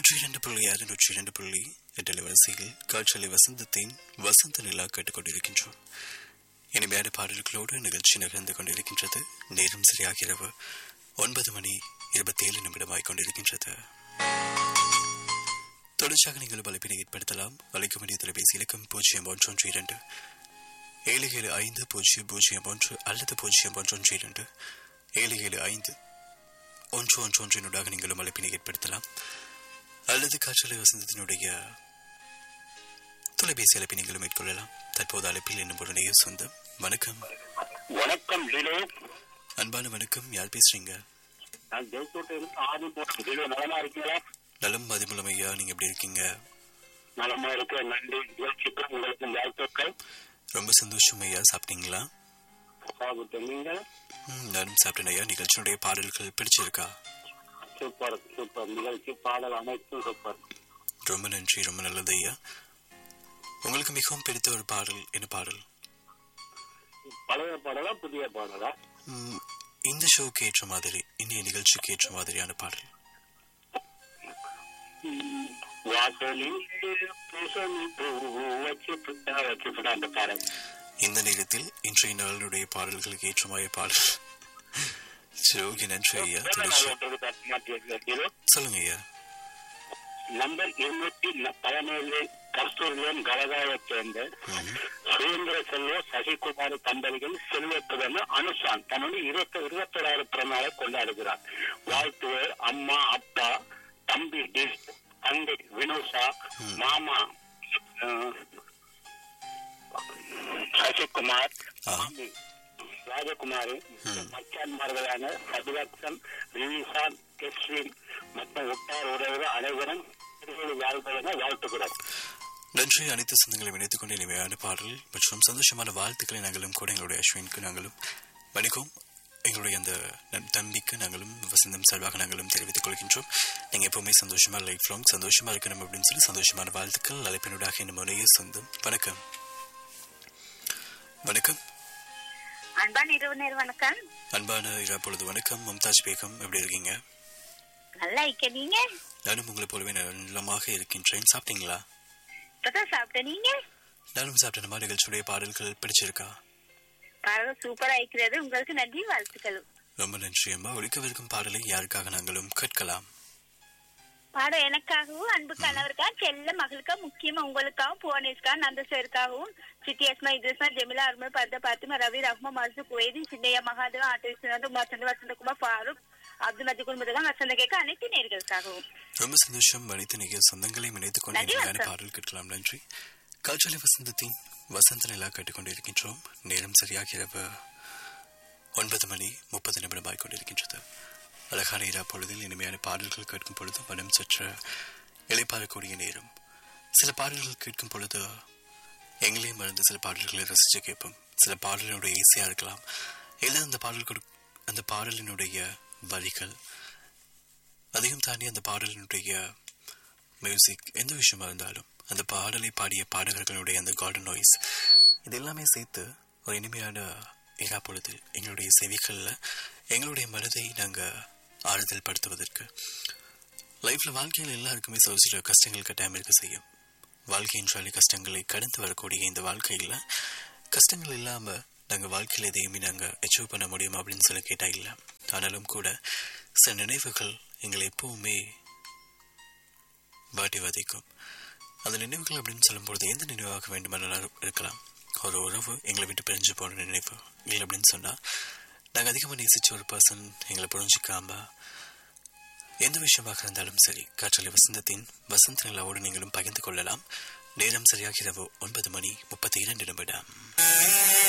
நூற்றி இரண்டு புள்ளி ஆறு நூற்றி இரண்டு புள்ளி எட்டு வரிசையில் காற்றலை வசந்தத்தின் வசந்த நிலா கேட்டுக்கொண்டிருக்கின்றோம் இனிமையான பாடல்களோடு நிகழ்ச்சி நகர்ந்து கொண்டிருக்கின்றது நேரம் சரியாக இரவு ஒன்பது மணி இருபத்தி ஏழு நிமிடமாய் கொண்டிருக்கின்றது தொடர்ச்சியாக நீங்கள் வலைப்பினை ஏற்படுத்தலாம் அழைக்க வேண்டிய தொலைபேசி இலக்கம் பூஜ்ஜியம் ஒன்று ஒன்று இரண்டு ஏழு ஏழு ஐந்து பூஜ்ஜியம் பூஜ்ஜியம் ஒன்று அல்லது பூஜ்ஜியம் ஒன்று ஒன்று இரண்டு ஏழு ஏழு ஐந்து ஒன்று ஒன்று ஒன்றினூடாக நீங்களும் அழைப்பினை ஏற்படுத்தலாம் அல்லது காற்றலை வசந்தத்தினுடைய தொலைபேசி அழைப்பை நீங்களும் மேற்கொள்ளலாம் தற்போது அழைப்பில் என்னும் உடனே சொந்தம் வணக்கம் வணக்கம் லிலோ அன்பான வணக்கம் யார் பேசுறீங்க நான் ஜெயக்கோட்டையிலிருந்து ஆதி போட்டேன் லிலோ நலமா இருக்கீங்களா நலம் மதிமுலம் ஐயா நீங்க எப்படி இருக்கீங்க நலமா இருக்க நன்றி நிகழ்ச்சிக்கு உங்களுக்கு வாழ்த்துக்கள் ரொம்ப சந்தோஷம் ஐயா சாப்பிட்டீங்களா சாப்பிட்டேன் நீங்க ம், நானும் சாப்பிட்டேன் ஐயா நிகழ்ச்சியுடைய பாடல்கள் பிடிச்சிருக்கா சூப்பர் சூப்பர் நிகழ்ச்சி பாடல் அனைத்தும் சூப்பர் ரொம்ப நன்றி ரொம்ப நல்லது ஐயா உங்களுக்கு மிகவும் பிடித்த ஒரு பாடல் என்ன பாடல் பழைய பாடலா புதிய பாடலா ம், இந்த ஷோக்கு ஏற்ற மாதிரி இந்திய நிகழ்ச்சிக்கு ஏற்ற மாதிரியான பாடல் வாசலில் பூசணி பூ வச்சு புட்டா வச்சு புட்டா அந்த பாடல் இந்த நேரத்தில் இன்றைய நாளுடைய பாடல்களுக்கு ஏற்றமாய பாடல் சரி ஓகே நன்றி ஐயா தொடர்ச்சி லிலோ சொல்லுங்க ஐயா நம்பர் இருநூத்தி பதினேழு கஸ்தூரியம் கலகாவைச் சேர்ந்த ம், சுதந்திர செல்வ சசிகுமார் தம்பதிகள் செல்வத்துடன் அனுஷான் தன்னுடைய இருபத்தி இருபத்தோராயிரம் பிறநாளை கொண்டாடுகிறார் வாழ்த்துவர் அம்மா அப்பா தம்பி டிஸ் தங்கை வினோசா மாமா அஹ், சசிகுமார் ஆ. மாமி ராஜகுமாரி மச்சான்மார்களான சதுரக்ஷன் ரிவிசான் கெஸ்வின் மற்றும் உட்டார் உறவுகள் அனைவரும் திருவள்ளுவர் வாழ்வதென வாழ்த்துகிறோம் நன்றி அனைத்து சொந்தங்களையும் இணைத்துக் கொண்டு இனிமையான பாடல் மற்றும் சந்தோஷமான வாழ்த்துக்களை நாங்களும் கூட எங்களுடைய அஸ்வினுக்கு நாங்களும் வணிகம் எங்களுடைய அந்த நன்- தம்பிக்கு நாங்களும் வசந்தம் சார்பாக நாங்களும் தெரிவித்துக் கொள்கின்றோம் நீங்க எப்பவுமே சந்தோஷமா லைஃப் லாங் சந்தோஷமா இருக்கணும் அப்படின்னு சொல்லி சந்தோஷமான வாழ்த்துக்கள் அழைப்பினூடாக என்ன முறையே சொந்தம் வணக்கம் வணக்கம் அன்பான இரவு நேரம் வணக்கம் அன்பான இரா பொழுது வணக்கம் மும்தாஜ் பேகம் எப்படி இருக்கீங்க நல்லா இருக்க நீங்க நானும் உங்களை போலவே நலமாக இருக்கின்றேன் சாப்பிட்டீங்களா இப்பதான் சாப்பிட்ட நீங்க நானும் சாப்பிட்ட நம்ம நிகழ்ச்சியுடைய பாடல்கள் பிடிச்சிருக்கா பரவாயில்ல சூப்பரா இருக்கிறது உங்களுக்கு நன்றி வாழ்த்துக்கள் ரொம்ப நன்றி அம்மா ஒழிக்கவிருக்கும் பாடலை யாருக்காக நாங்களும் கேட்கலாம் பாடம் எனக்காகவும் அன்பு கணவருக்கா செல்ல மகளுக்கா முக்கியமா உங்களுக்காகவும் புவனேஷ்கா நந்தசருக்காகவும் சித்தியஸ்மா இதுஸ்மா ஜெமிலா அருமை பர்த பாத்திமா ரவி ரஹ்மா மர்சு குவேதி சின்னையா மகாதேவன் ஆட்டோ விஸ்வநாத் உமா சந்திர வசந்தகுமார் ஃபாரூக் அப்துல் மஜி குடும்பத்துக்காக வசந்த கேட்க அனைத்து நேர்களுக்காகவும் ரொம்ப சந்தோஷம் அனைத்து நிகழ் சொந்தங்களை இணைத்துக் கொண்டு நன்றி, இனிமையான வணக்கம். பாடல் கேட்கலாம் நன்றி காற்றலை வசந்தத்தின் வசந்த நிலா கேட்டுக்கொண்டிருக்கின்றோம் நேரம் சரியாக இரவு ஒன்பது மணி முப்பது நிமிடமாய் கொண்டிருக்கின்றது அழகான இரா பொழுதில் இனிமையான பாடல்கள் கேட்கும் பொழுது மனம் சற்று இளைப்பாறக்கூடிய நேரம் சில பாடல்கள் கேட்கும் பொழுது எங்களையும் மறந்து சில பாடல்களை ரசித்து கேட்போம் சில பாடலினுடைய இசையா இருக்கலாம் இல்லை அந்த பாடல் கொடு- அந்த பாடலினுடைய வரிகள் அதையும் தாண்டி அந்த பாடலினுடைய மியூசிக் எந்த விஷயமா இருந்தாலும் அந்த பாடலை பாடிய பாடகர்களுடைய அந்த கார்டன் நாய்ஸ் இது எல்லாமே சேர்த்து ஒரு இனிமையான இரா பொழுது எங்களுடைய செவிகளில் எங்களுடைய மனதை நாங்கள் ஆறுதல் படுத்துவதற்கு லைஃப்பில் வாழ்க்கையில் எல்லாருக்குமே சில சில கஷ்டங்கள் கட்டாயம் இருக்க செய்யும் வாழ்க்கை என்றாலே கஷ்டங்களை கடந்து வரக்கூடிய இந்த வாழ்க்கையில் கஷ்டங்கள் இல்லாமல் நாங்கள் வாழ்க்கையில் எதையுமே நாங்கள் அச்சீவ் பண்ண முடியுமா அப்படின்னு சொல்லி கேட்டால் இல்லை ஆனாலும் கூட சில நினைவுகள் எங்களை எப்பவுமே வாட்டி வதைக்கும் அந்த நினைவுகள் அப்படின்னு சொல்லும்பொழுது எந்த நினைவாக வேண்டுமானாலும் இருக்கலாம் ஒரு உறவு எங்களை விட்டு பிரிஞ்சு போன நினைவு இல்லை அப்படின்னு சொன்னால் நாங்கள் அதிகமாக நேசிச்ச ஒரு பர்சன் எங்களை புரிஞ்சிக்காம எந்த விஷயமாக இருந்தாலும் சரி காற்றலை வசந்தத்தின் வசந்த நிலாவோடு நீங்களும் பகிர்ந்து கொள்ளலாம் நேரம் சரியாக இரவு ஒன்பது மணி முப்பத்தி இரண்டு நிமிடம்